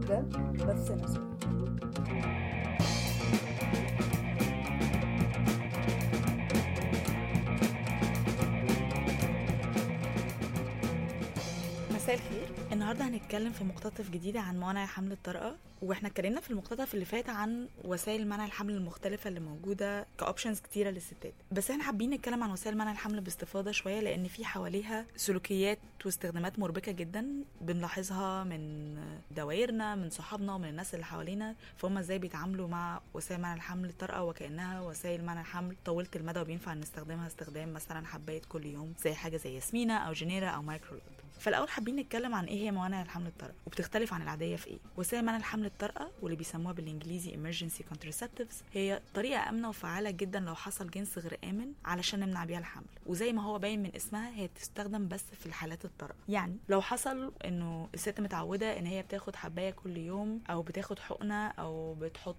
ده بث نسوي مساء الخير النهارده هنتكلم في مقتطف جديد عن موانع حمل الطرقه واحنا اتكلمنا في المقتطف اللي فات عن وسائل منع الحمل المختلفه اللي موجوده كاوبشنز كتيره للستات بس احنا حابين نتكلم عن وسائل منع الحمل باستفاضه شويه لان في حواليها سلوكيات واستخدامات مربكه جدا بنلاحظها من دوائرنا من صحابنا ومن الناس اللي حوالينا فهم ازاي بيتعاملوا مع وسائل منع الحمل الطرقه وكانها وسائل منع الحمل طويله المدى وبينفع نستخدمها استخدام مثلا حبايه كل يوم زي حاجه زي ياسمينة او جنيرا او مايكرولوب فالاول حابين نتكلم عن ايه هي موانع الحمل الطارئه وبتختلف عن العاديه في ايه وسائل منع الحمل الطارئه واللي بيسموها بالانجليزي emergency contraceptives هي طريقه امنه وفعاله جدا لو حصل جنس غير امن علشان نمنع بيها الحمل وزي ما هو باين من اسمها هي بتستخدم بس في الحالات الطارئه يعني لو حصل انه الست متعوده ان هي بتاخد حبايه كل يوم او بتاخد حقنه او بتحط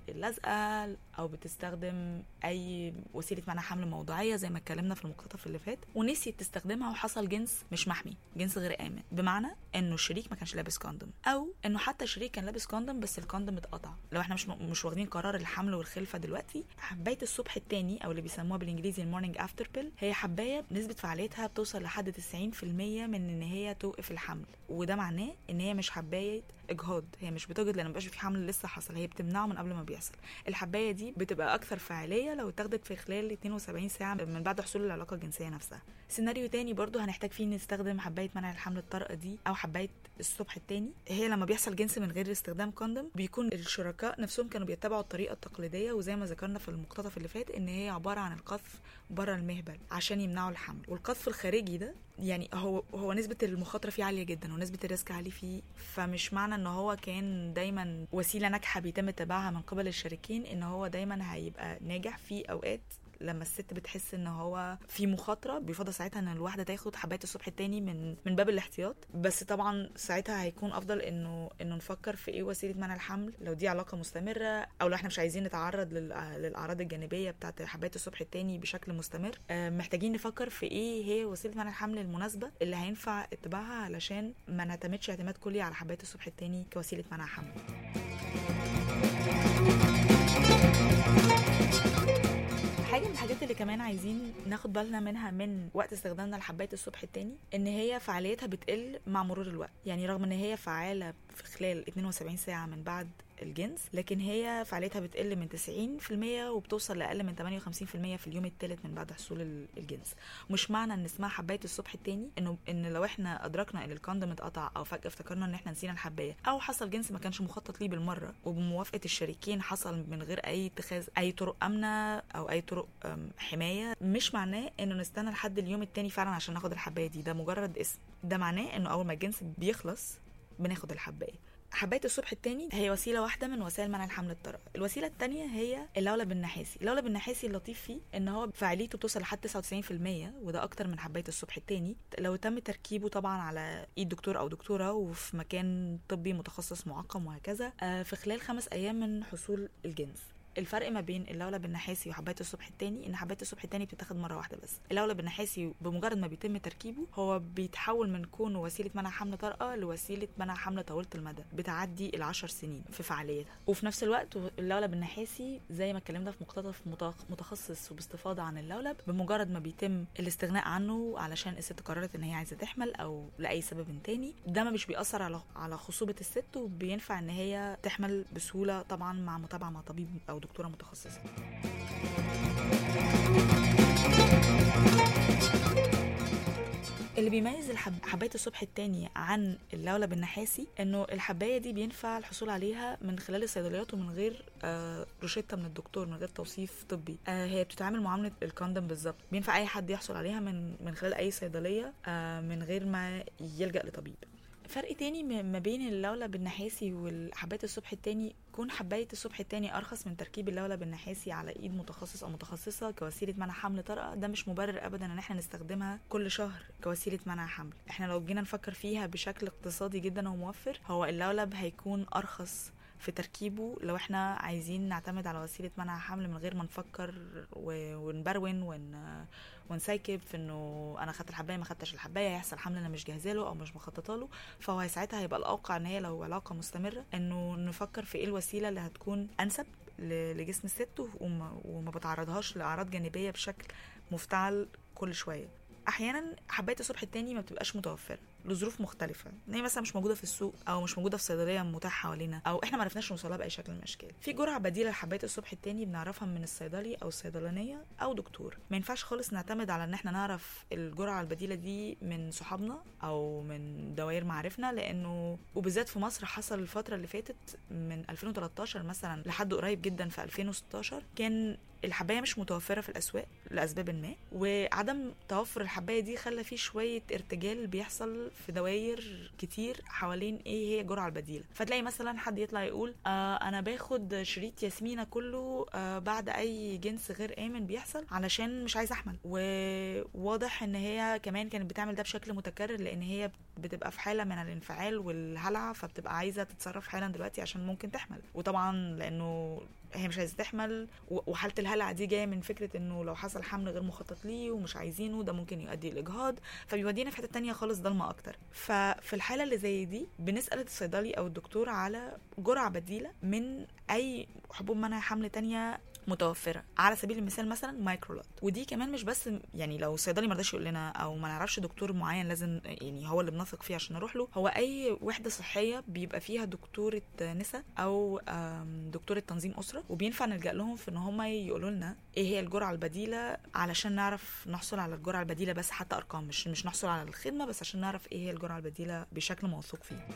اللزقه او بتستخدم اي وسيله منع حمل موضعيه زي ما اتكلمنا في المقتطف اللي فات ونسيت تستخدمها وحصل جنس مش محمي جنس غير امن بمعنى انه الشريك ما كانش لابس كوندوم او انه حتى الشريك كان لابس كوندوم بس الكوندوم اتقطع لو احنا مش مش واخدين قرار الحمل والخلفه دلوقتي حبايه الصبح التاني او اللي بيسموها بالانجليزي المورنينج افتر بيل هي حبايه نسبه فعاليتها بتوصل لحد 90% من ان هي توقف الحمل وده معناه ان هي مش حبايه اجهاض هي مش بتوجد لان مبقاش في حمل لسه حصل هي بتمنعه من قبل ما بيحصل الحبايه دي بتبقى اكثر فعاليه لو اتاخدت في خلال 72 ساعه من بعد حصول العلاقه الجنسيه نفسها سيناريو تاني برضو هنحتاج فيه نستخدم حبايه منع الحمل الطارئه دي او حبايه الصبح التاني هي لما بيحصل جنس من غير استخدام كوندوم بيكون الشركاء نفسهم كانوا بيتبعوا الطريقه التقليديه وزي ما ذكرنا في المقتطف اللي فات ان هي عباره عن القذف بره المهبل عشان يمنعوا الحمل والقذف الخارجي ده يعني هو هو نسبه المخاطره فيه عاليه جدا ونسبه الريسك عالي فيه فمش معنى ان هو كان دايما وسيله ناجحه بيتم اتباعها من قبل الشريكين ان هو دايما هيبقى ناجح في اوقات لما الست بتحس ان هو في مخاطره بيفضل ساعتها ان الواحده تاخد حبايه الصبح التاني من من باب الاحتياط بس طبعا ساعتها هيكون افضل انه انه نفكر في ايه وسيله منع الحمل لو دي علاقه مستمره او لو احنا مش عايزين نتعرض للاعراض الجانبيه بتاعت حبايه الصبح التاني بشكل مستمر محتاجين نفكر في ايه هي وسيله منع الحمل المناسبه اللي هينفع اتباعها علشان ما نعتمدش اعتماد كلي على حبايه الصبح التاني كوسيله منع حمل حاجه من الحاجات اللي كمان عايزين ناخد بالنا منها من وقت استخدامنا لحبايه الصبح التاني ان هي فعاليتها بتقل مع مرور الوقت يعني رغم ان هي فعاله في خلال 72 ساعه من بعد الجنس لكن هي فعاليتها بتقل من 90% وبتوصل لاقل من 58% في اليوم الثالث من بعد حصول الجنس مش معنى ان اسمها حبايه الصبح التاني انه ان لو احنا ادركنا ان الكوندوم اتقطع او فجاه افتكرنا ان احنا نسينا الحبايه او حصل جنس ما كانش مخطط ليه بالمره وبموافقه الشريكين حصل من غير اي اتخاذ اي طرق امنه او اي طرق حمايه مش معناه انه نستنى لحد اليوم التاني فعلا عشان ناخد الحبايه دي ده مجرد اسم ده معناه انه اول ما الجنس بيخلص بناخد الحبايه حبايه الصبح التاني هي وسيله واحده من وسائل منع الحمل الطارئه الوسيله الثانيه هي اللولب النحاسي اللولب النحاسي اللطيف فيه ان هو فعاليته بتوصل لحد 99% وده اكتر من حبايه الصبح التاني لو تم تركيبه طبعا على ايد دكتور او دكتوره وفي مكان طبي متخصص معقم وهكذا في خلال خمس ايام من حصول الجنس الفرق ما بين اللولب النحاسي وحبايه الصبح التاني ان حبايه الصبح التاني بتتاخد مره واحده بس اللولب النحاسي بمجرد ما بيتم تركيبه هو بيتحول من كونه وسيله منع حمل طارئه لوسيله منع حمل طويله المدى بتعدي العشر سنين في فعاليتها وفي نفس الوقت اللولب النحاسي زي ما اتكلمنا في مقتطف متخصص وباستفاضه عن اللولب بمجرد ما بيتم الاستغناء عنه علشان الست قررت ان هي عايزه تحمل او لاي سبب تاني ده ما مش بيأثر على على خصوبه الست وبينفع ان هي تحمل بسهوله طبعا مع متابعه مع طبيب او دكتوره متخصصه اللي بيميز الحب... حبايه الصبح التاني عن اللولب النحاسي انه الحبايه دي بينفع الحصول عليها من خلال الصيدليات ومن غير آه روشته من الدكتور من غير توصيف طبي آه هي بتتعامل معامله الكوندوم بالظبط بينفع اي حد يحصل عليها من من خلال اي صيدليه آه من غير ما يلجا لطبيب فرق تاني ما بين اللولب النحاسي والحبايه الصبح التاني كون حبايه الصبح التاني ارخص من تركيب اللولب النحاسي على ايد متخصص او متخصصه كوسيله منع حمل طارئه ده مش مبرر ابدا ان احنا نستخدمها كل شهر كوسيله منع حمل احنا لو جينا نفكر فيها بشكل اقتصادي جدا وموفر هو اللولب هيكون ارخص في تركيبه لو احنا عايزين نعتمد على وسيله منع حمل من غير ما نفكر و- ونبرون ون ونسايكب في انه انا خدت الحبايه ما خدتش الحبايه هيحصل حمل انا مش جاهزه له او مش مخططه له فهو ساعتها هيبقى الاوقع ان هي لو علاقه مستمره انه نفكر في ايه الوسيله اللي هتكون انسب ل- لجسم الست وما, وما بتعرضهاش لاعراض جانبيه بشكل مفتعل كل شويه احيانا حبايه الصبح التاني ما بتبقاش متوفره لظروف مختلفه ان هي مثلا مش موجوده في السوق او مش موجوده في صيدليه متاحه حوالينا او احنا ما عرفناش نوصلها باي شكل من الاشكال في جرعه بديله لحبايه الصبح التاني بنعرفها من الصيدلي او الصيدلانيه او دكتور ما ينفعش خالص نعتمد على ان احنا نعرف الجرعه البديله دي من صحابنا او من دوائر معارفنا لانه وبالذات في مصر حصل الفتره اللي فاتت من 2013 مثلا لحد قريب جدا في 2016 كان الحبايه مش متوفره في الاسواق لاسباب ما وعدم توفر الحبايه دي خلى فيه شويه ارتجال بيحصل في دواير كتير حوالين ايه هي الجرعه البديله فتلاقي مثلا حد يطلع يقول آه انا باخد شريط ياسمينه كله آه بعد اي جنس غير امن بيحصل علشان مش عايزه احمل وواضح ان هي كمان كانت بتعمل ده بشكل متكرر لان هي بتبقى في حاله من الانفعال والهلع فبتبقى عايزه تتصرف حالا دلوقتي عشان ممكن تحمل وطبعا لانه هي مش عايزه تحمل و- وحاله الهلع دي جايه من فكره انه لو حصل حمل غير مخطط ليه ومش عايزينه ده ممكن يؤدي لاجهاض فبيودينا في حته تانية خالص ضلمه اكتر ففي الحاله اللي زي دي بنسال الصيدلي او الدكتور على جرعه بديله من اي حبوب منع حمل تانية متوفره على سبيل المثال مثلا مايكرولات ودي كمان مش بس يعني لو الصيدلي ما رضاش يقول لنا او ما نعرفش دكتور معين لازم يعني هو اللي بنثق فيه عشان نروح له هو اي وحده صحيه بيبقى فيها دكتوره نساء او آم، دكتوره تنظيم اسره وبينفع نلجا لهم في ان هم يقولوا لنا ايه هي الجرعه البديله علشان نعرف نحصل على الجرعه البديله بس حتى ارقام مش مش نحصل على الخدمه بس عشان نعرف ايه هي الجرعه البديله بشكل موثوق فيه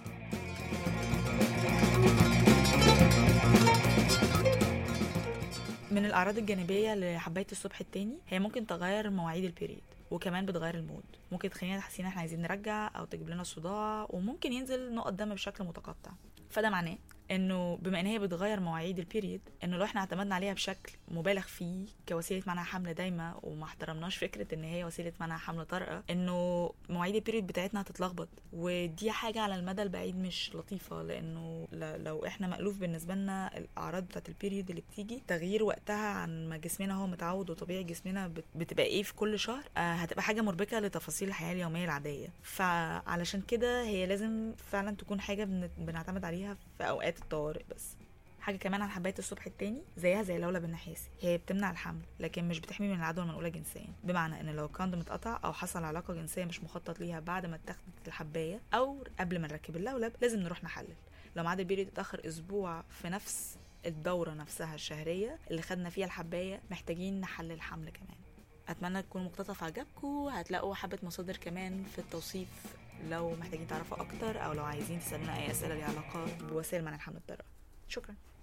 من الاعراض الجانبيه لحبايه الصبح التاني هي ممكن تغير مواعيد البيريد وكمان بتغير المود ممكن تخلينا حاسين احنا عايزين نرجع او تجيب لنا صداع وممكن ينزل نقط دم بشكل متقطع فده معناه انه بما ان هي بتغير مواعيد البيريد انه لو احنا اعتمدنا عليها بشكل مبالغ فيه كوسيله منع حمل دايمه وما احترمناش فكره ان هي وسيله منع حمل طارئه انه مواعيد البيريد بتاعتنا هتتلخبط ودي حاجه على المدى البعيد مش لطيفه لانه ل- لو احنا مألوف بالنسبه لنا الاعراض بتاعت البيريد اللي بتيجي تغيير وقتها عن ما جسمنا هو متعود وطبيعي جسمنا بت- بتبقى ايه في كل شهر آه هتبقى حاجه مربكه لتفاصيل الحياه اليوميه العاديه فعلشان كده هي لازم فعلا تكون حاجه بن- بنعتمد عليها في اوقات الطوارئ بس حاجه كمان عن حبايه الصبح التاني زيها زي اللولب النحاسي هي بتمنع الحمل لكن مش بتحمي من العدوى المنقوله جنسيا بمعنى ان لو الكوندوم اتقطع او حصل علاقه جنسيه مش مخطط ليها بعد ما اتاخدت الحبايه او قبل ما نركب اللولب لازم نروح نحلل لو ميعاد البيريد اتاخر اسبوع في نفس الدوره نفسها الشهريه اللي خدنا فيها الحبايه محتاجين نحلل حمل كمان اتمنى تكون مقتطف عجبكم هتلاقوا حبه مصادر كمان في التوصيف لو محتاجين تعرفوا اكتر او لو عايزين تسالونا اي اسئله ليها علاقه بوسائل منع الحمل الطارئه شكرا